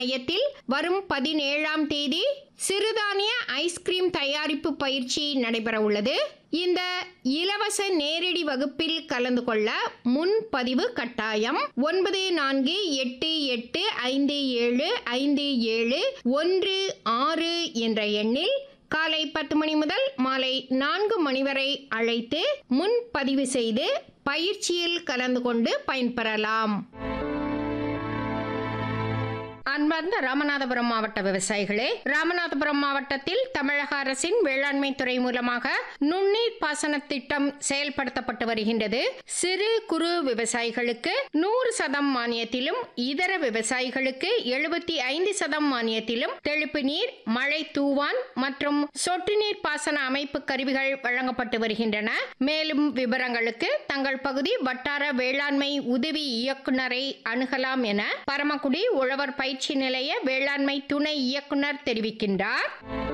மையத்தில் வரும் பதினேழாம் தேதி சிறுதானிய ஐஸ்கிரீம் தயாரிப்பு பயிற்சி நடைபெற உள்ளது இந்த இலவச நேரடி வகுப்பில் கலந்து கொள்ள முன்பதிவு கட்டாயம் ஒன்பது நான்கு எட்டு எட்டு ஐந்து ஏழு ஐந்து ஏழு ஒன்று ஆறு என்ற எண்ணில் காலை பத்து மணி முதல் மாலை நான்கு மணி வரை அழைத்து முன்பதிவு செய்து பயிற்சியில் கலந்து கொண்டு பயன்பெறலாம் அன்பார்ந்த ராமநாதபுரம் மாவட்ட விவசாயிகளே ராமநாதபுரம் மாவட்டத்தில் தமிழக அரசின் வேளாண்மை துறை மூலமாக நுண்ணீர் பாசன திட்டம் செயல்படுத்தப்பட்டு வருகின்றது சிறு குறு விவசாயிகளுக்கு நூறு சதம் மானியத்திலும் இதர விவசாயிகளுக்கு எழுபத்தி ஐந்து சதம் மானியத்திலும் தெளிப்பு நீர் மழை தூவான் மற்றும் சொட்டு நீர் பாசன அமைப்பு கருவிகள் வழங்கப்பட்டு வருகின்றன மேலும் விவரங்களுக்கு தங்கள் பகுதி வட்டார வேளாண்மை உதவி இயக்குனரை அணுகலாம் என பரமக்குடி உழவர் பயிற்சி நிலைய வேளாண்மை துணை இயக்குனர் தெரிவிக்கின்றார்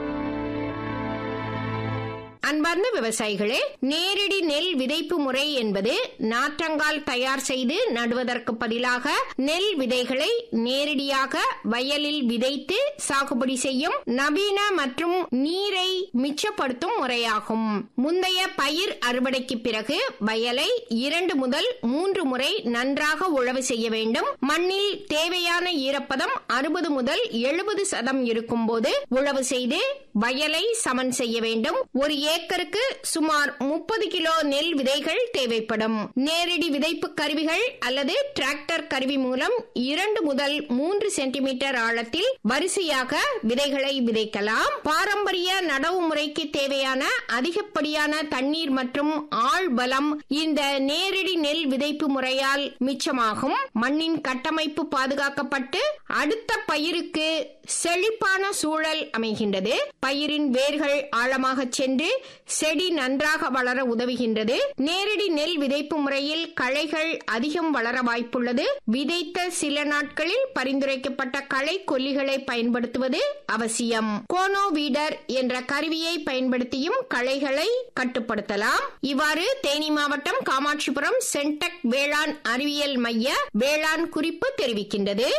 அன்பார்ந்த விவசாயிகளே நேரடி நெல் விதைப்பு முறை என்பது நாற்றங்கால் தயார் செய்து நடுவதற்கு பதிலாக நெல் விதைகளை நேரடியாக வயலில் விதைத்து சாகுபடி செய்யும் நவீன மற்றும் நீரை மிச்சப்படுத்தும் முறையாகும் முந்தைய பயிர் அறுவடைக்கு பிறகு வயலை இரண்டு முதல் மூன்று முறை நன்றாக உழவு செய்ய வேண்டும் மண்ணில் தேவையான ஈரப்பதம் அறுபது முதல் எழுபது சதம் இருக்கும் போது உழவு செய்து வயலை சமன் செய்ய வேண்டும் ஒரு ஏக்கருக்கு சுமார் முப்பது கிலோ நெல் விதைகள் தேவைப்படும் நேரடி விதைப்பு கருவிகள் அல்லது டிராக்டர் கருவி மூலம் இரண்டு முதல் மூன்று சென்டிமீட்டர் ஆழத்தில் வரிசையாக விதைகளை விதைக்கலாம் பாரம்பரிய நடவு முறைக்கு தேவையான அதிகப்படியான தண்ணீர் மற்றும் ஆள் பலம் இந்த நேரடி நெல் விதைப்பு முறையால் மிச்சமாகும் மண்ணின் கட்டமைப்பு பாதுகாக்கப்பட்டு அடுத்த பயிருக்கு செழிப்பான சூழல் அமைகின்றது பயிரின் வேர்கள் ஆழமாக சென்று செடி நன்றாக வளர உதவுகின்றது நேரடி நெல் விதைப்பு முறையில் களைகள் அதிகம் வளர வாய்ப்புள்ளது விதைத்த சில நாட்களில் பரிந்துரைக்கப்பட்ட களை கொல்லிகளை பயன்படுத்துவது அவசியம் கோனோ வீடர் என்ற கருவியை பயன்படுத்தியும் களைகளை கட்டுப்படுத்தலாம் இவ்வாறு தேனி மாவட்டம் காமாட்சிபுரம் சென்டெக் வேளாண் அறிவியல் மைய வேளாண் குறிப்பு தெரிவிக்கின்றது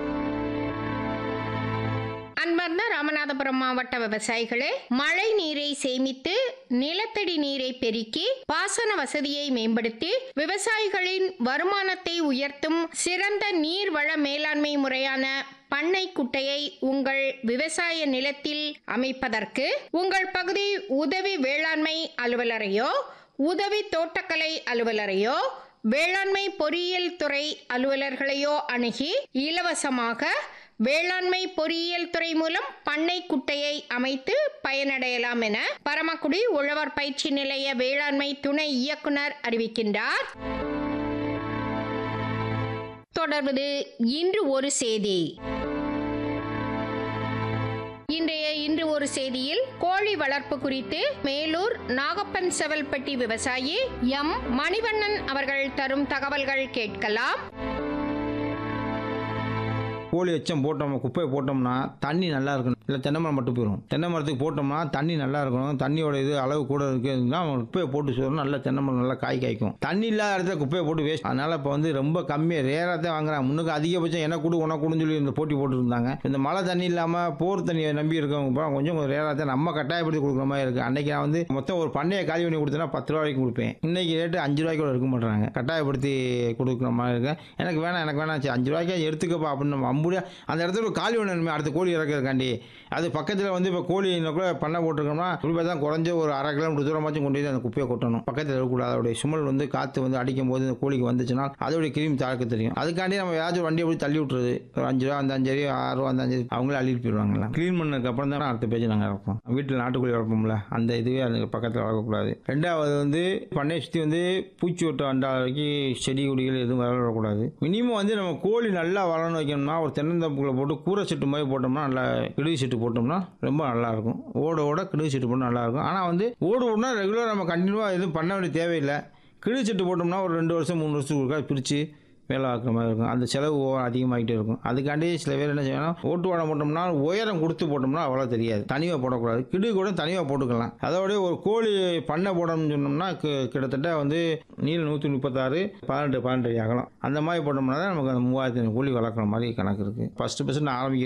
அன்பார்ந்த ராமநாதபுரம் மாவட்ட விவசாயிகளே மழை நீரை சேமித்து நிலத்தடி நீரை பெருக்கி பாசன வசதியை மேம்படுத்தி விவசாயிகளின் வருமானத்தை உயர்த்தும் சிறந்த நீர்வள மேலாண்மை முறையான பண்ணை குட்டையை உங்கள் விவசாய நிலத்தில் அமைப்பதற்கு உங்கள் பகுதி உதவி வேளாண்மை அலுவலரையோ உதவி தோட்டக்கலை அலுவலரையோ வேளாண்மை பொறியியல் துறை அலுவலர்களையோ அணுகி இலவசமாக வேளாண்மை பொறியியல் துறை மூலம் பண்ணை குட்டையை அமைத்து பயனடையலாம் என பரமக்குடி உழவர் பயிற்சி நிலைய வேளாண்மை துணை இயக்குனர் அறிவிக்கின்றார் தொடர்வது இன்று ஒரு செய்தி இன்றைய இன்று ஒரு செய்தியில் கோழி வளர்ப்பு குறித்து மேலூர் நாகப்பன் செவல்பட்டி விவசாயி எம் மணிவண்ணன் அவர்கள் தரும் தகவல்கள் கேட்கலாம் கோழி எச்சம் போட்டோம் குப்பையை போட்டோம்னா தண்ணி நல்லா இருக்கணும் இல்லை தென்னை மரம் மட்டும் போயிடும் தென்னை மரத்துக்கு போட்டோம்னா தண்ணி நல்லா இருக்கணும் தண்ணியோட இது அளவு கூட இருக்குதுன்னா குப்பையை போட்டு சொல்லணும் நல்லா தென்னை மரம் நல்லா காய் காய்க்கும் தண்ணி இல்லாத இடத்துல குப்பையை போட்டு வேஸ்ட் அதனால் இப்போ வந்து ரொம்ப கம்மியாக ரேராக தான் வாங்குறாங்க முன்னுக்கு அதிகபட்சம் என்ன கொடு உனக்கு கொடுன்னு சொல்லி இந்த போட்டி போட்டு இருந்தாங்க இந்த மழை தண்ணி இல்லாமல் போர் தண்ணியை நம்பி இருக்கவங்க பூரா கொஞ்சம் ரேராக தான் நம்ம கட்டாயப்படுத்தி கொடுக்குற மாதிரி இருக்குது அன்னைக்கு நான் வந்து மொத்தம் ஒரு பண்ணையை காலி பண்ணி கொடுத்தேன்னா பத்து ரூபா வரைக்கும் கொடுப்பேன் இன்னைக்கு ரேட்டு அஞ்சு ரூபாய்க்கு கூட இருக்க மாட்டாங்க கட்டாயப்படுத்தி கொடுக்குற மாதிரி இருக்கு எனக்கு வேணாம் எனக்கு வேணாம் சரி அஞ்சு ரூபாய்க்கு எடுத்துக்கப்பா அப்படின்னு நம்ம அம்புடியா அந்த இடத்துல ஒரு காலி ஒன்று அடுத்த கோழி இறக்கிறதுக்காண்டி அது பக்கத்தில் வந்து இப்போ கோழி கூட பண்ணை போட்டிருக்கோம்னா ரூபாய் தான் குறைஞ்ச ஒரு அரை கிலோமீட்டர் தூரமாச்சும் கொண்டு போய் அந்த குப்பையை கொட்டணும் பக்கத்தில் இருக்கக்கூடாது அதோடைய சுமல் வந்து காற்று வந்து அடிக்கும் போது இந்த கோழிக்கு வந்துச்சுன்னா அதோடைய கிருமி தாக்க தெரியும் அதுக்காண்டி நம்ம ஏதாச்சும் ஒரு வண்டியை போய் தள்ளி விட்டுறது ஒரு அஞ்சு ரூபா அந்த அஞ்சு ஆறு ரூபா அந்த அஞ்சு அவங்களே அள்ளிட்டு போயிடுவாங்கலாம் க்ளீன் பண்ணதுக்கு அப்புறம் தான் அடுத்த பேஜ் நாங்கள் இறப்போம் வீட்டில் நாட்டுக்கோழி வளர்ப்போம்ல அந்த இதுவே அது பக்கத்தில் வளர்க்கக்கூடாது ரெண்டாவது வந்து பண்ணையை சுற்றி வந்து பூச்சி ஒட்டு அண்டா வரைக்கும் செடி கொடிகள் எதுவும் வளரக்கூடாது மினிமம் வந்து நம்ம கோழி நல்லா வளரணும் வைக்கணும்னா ஒரு தென்னந்தப்புக்குள்ள போட்டு கூரை செட்டு மாதிரி போட்டோம்னா நல்லா கிடுகு செட்டு போட்டோம்னா ரொம்ப நல்லா இருக்கும் ஓட ஓட கிடுகு செட்டு போட்டால் நல்லா இருக்கும் ஆனால் வந்து ஓடு ஓடுனா ரெகுலராக நம்ம கண்டினியூவாக எதுவும் பண்ண வேண்டிய தேவையில்லை கிடுகு செட்டு போட்டோம்னா ஒரு ரெண்டு வருஷம் மூணு வருஷத்துக்கு ஒருக்கா பிரித்து வேலை பார்க்குற மாதிரி இருக்கும் அந்த செலவு ஓ- அதிகமாகிட்டே இருக்கும் அதுக்காண்டி சில பேர் என்ன செய்யணும் ஓட்டு வாழை போட்டோம்னா உயரம் கொடுத்து போட்டோம்னா அவ்வளோ தெரியாது தனியாக போடக்கூடாது கிடு கூட தனியாக போட்டுக்கலாம் அதோட ஒரு கோழி பண்ணை போடணும்னு சொன்னோம்னா கி- கிட்டத்தட்ட வந்து நீள் நூற்றி முப்பத்தாறு பன்னெண்டு பன்னெண்டு அடி அகலம் அந்த மாதிரி போட்டோம்னா தான் நமக்கு அந்த மூவாயிரத்தி ஐநூறு கோழி வளர்க்குற மாதிரி கணக்கு இருக்குது ஃபஸ்ட்டு ஃபஸ்ட்டு நான் ஆரம்பிக்க